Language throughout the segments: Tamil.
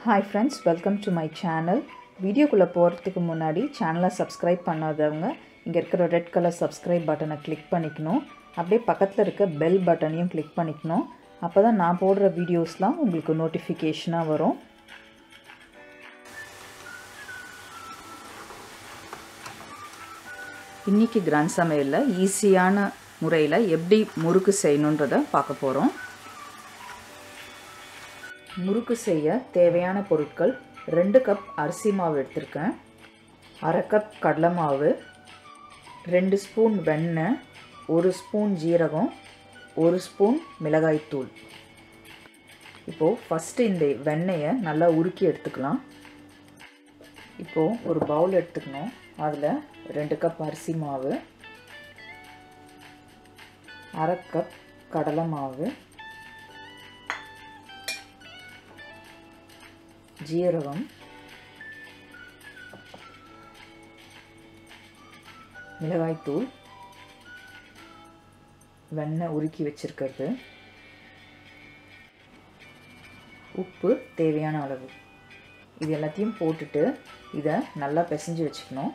hi friends welcome to my channel வீடியோக்குள்ளே போகிறதுக்கு முன்னாடி சேனலை சப்ஸ்கிரைப் பண்ணாதவங்க இங்கே இருக்கிற ரெட் கலர் சப்ஸ்கிரைப் பட்டனை கிளிக் பண்ணிக்கணும் அப்படியே பக்கத்தில் இருக்க பெல் பட்டனையும் கிளிக் பண்ணிக்கணும் அப்போ தான் நான் போடுற வீடியோஸ்லாம் உங்களுக்கு நோட்டிஃபிகேஷனாக வரும் இன்றைக்கி கிராண்ட் சமையலில் ஈஸியான முறையில் எப்படி முறுக்கு செய்யணுன்றதை பார்க்க போகிறோம் முறுக்கு செய்ய தேவையான பொருட்கள் ரெண்டு கப் அரிசி மாவு எடுத்திருக்கேன் அரை கப் கடலை மாவு ரெண்டு ஸ்பூன் வெண்ணெய் ஒரு ஸ்பூன் ஜீரகம் ஒரு ஸ்பூன் மிளகாய்த்தூள் இப்போது ஃபஸ்ட்டு இந்த வெண்ணெயை நல்லா உருக்கி எடுத்துக்கலாம் இப்போது ஒரு பவுல் எடுத்துக்கணும் அதில் ரெண்டு கப் அரிசி மாவு அரை கப் கடலை மாவு ஜீரகம் மிளகாய்த்தூள் வெண்ணெய் உருக்கி வச்சிருக்கிறது உப்பு தேவையான அளவு இது எல்லாத்தையும் போட்டுட்டு இதை நல்லா பிசைஞ்சு வச்சுக்கணும்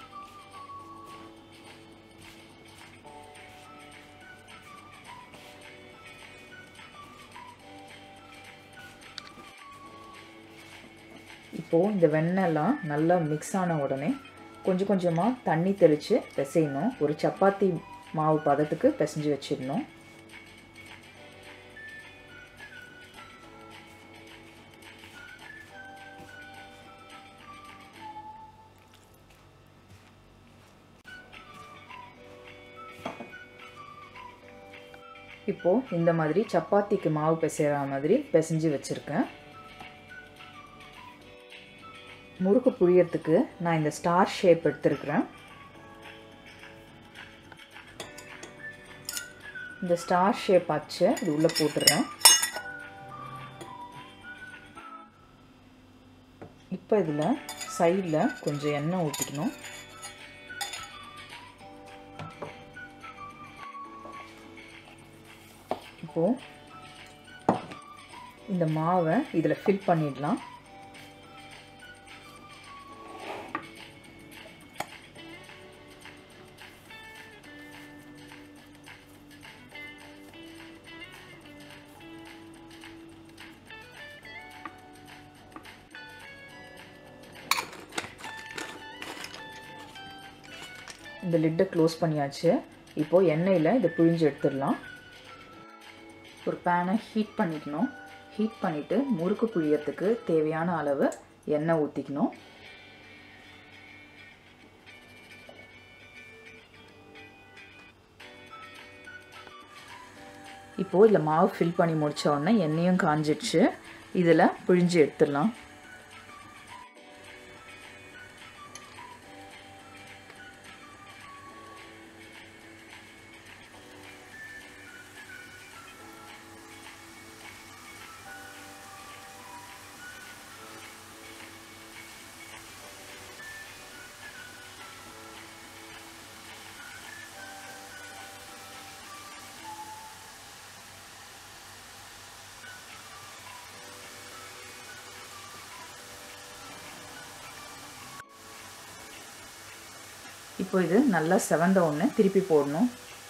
இப்போது இந்த வெண்ணெய்லாம் நல்லா மிக்ஸ் ஆன உடனே கொஞ்சம் கொஞ்சமாக தண்ணி தெளித்து பிசையணும் ஒரு சப்பாத்தி மாவு பதத்துக்கு பிசைஞ்சு வச்சிடணும் இப்போது இந்த மாதிரி சப்பாத்திக்கு மாவு பிசைகிற மாதிரி பிசைஞ்சு வச்சுருக்கேன் முறுக்கு புழியறதுக்கு நான் இந்த ஸ்டார் ஷேப் எடுத்துருக்குறேன் இந்த ஸ்டார் ஷேப் அச்சு இது உள்ளே போட்டுடுறேன் இப்போ இதில் சைடில் கொஞ்சம் எண்ணெய் ஊற்றிக்கணும் இப்போது இந்த மாவை இதில் ஃபில் பண்ணிடலாம் இந்த லிட்டை க்ளோஸ் பண்ணியாச்சு இப்போது எண்ணெயில் இதை பிழிஞ்சு எடுத்துடலாம் ஒரு பேனை ஹீட் பண்ணிக்கணும் ஹீட் பண்ணிவிட்டு முறுக்கு புழியறதுக்கு தேவையான அளவு எண்ணெய் ஊற்றிக்கணும் இப்போது இதில் மாவு ஃபில் பண்ணி முடித்த உடனே எண்ணெயும் காஞ்சிடுச்சு இதில் பிழிஞ்சு எடுத்துடலாம் இப்போ இது நல்லா செவந்த ஒன்று திருப்பி போடணும்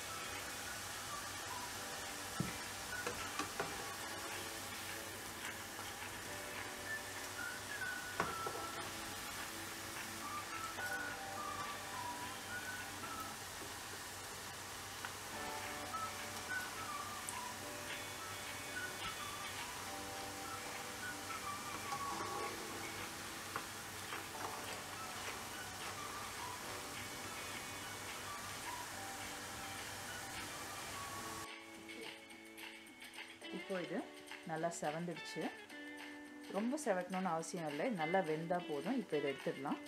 இப்போ இது நல்லா செவந்துடுச்சு ரொம்ப செவக்கணும்னு அவசியம் இல்லை நல்லா வெந்தால் போதும் இப்போ இதை எடுத்துடலாம்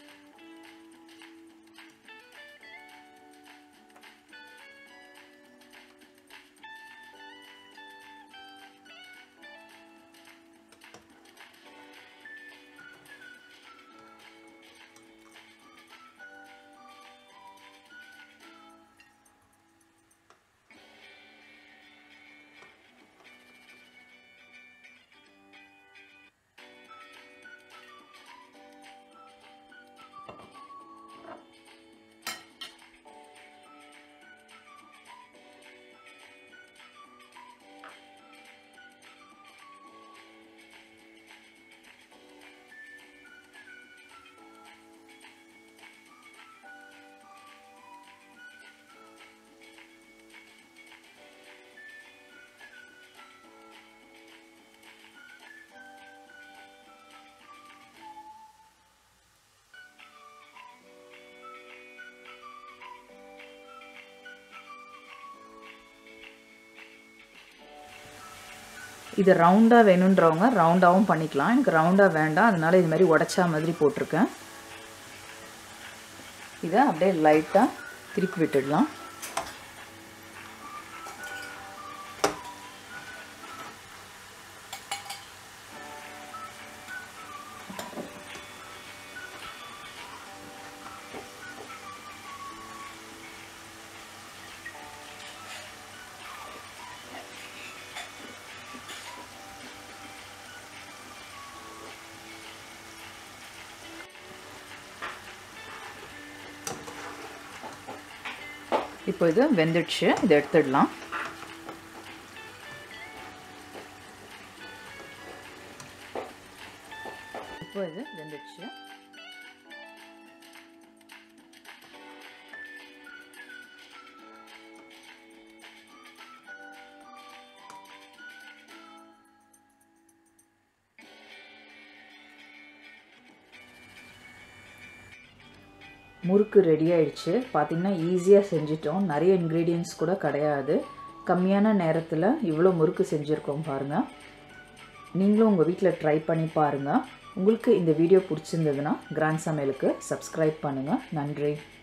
இது ரவுண்டாக வேணுன்றவங்க ரவுண்டாகவும் பண்ணிக்கலாம் எனக்கு ரவுண்டாக வேண்டாம் அதனால இது மாதிரி உடச்சா மாதிரி போட்டிருக்கேன் இதை அப்படியே லைட்டாக திருப்பி விட்டுடலாம் இப்போ இது வெந்துடுச்சு இதை எடுத்துடலாம் இப்போ இது வெந்துடுச்சு முறுக்கு ரெடி ஆயிடுச்சு பார்த்திங்கன்னா ஈஸியாக செஞ்சிட்டோம் நிறைய இன்க்ரீடியன்ஸ் கூட கிடையாது கம்மியான நேரத்தில் இவ்வளோ முறுக்கு செஞ்சுருக்கோம் பாருங்கள் நீங்களும் உங்கள் வீட்டில் ட்ரை பண்ணி பாருங்கள் உங்களுக்கு இந்த வீடியோ பிடிச்சிருந்ததுன்னா கிராண்ட் சமையலுக்கு சப்ஸ்கிரைப் பண்ணுங்கள் நன்றி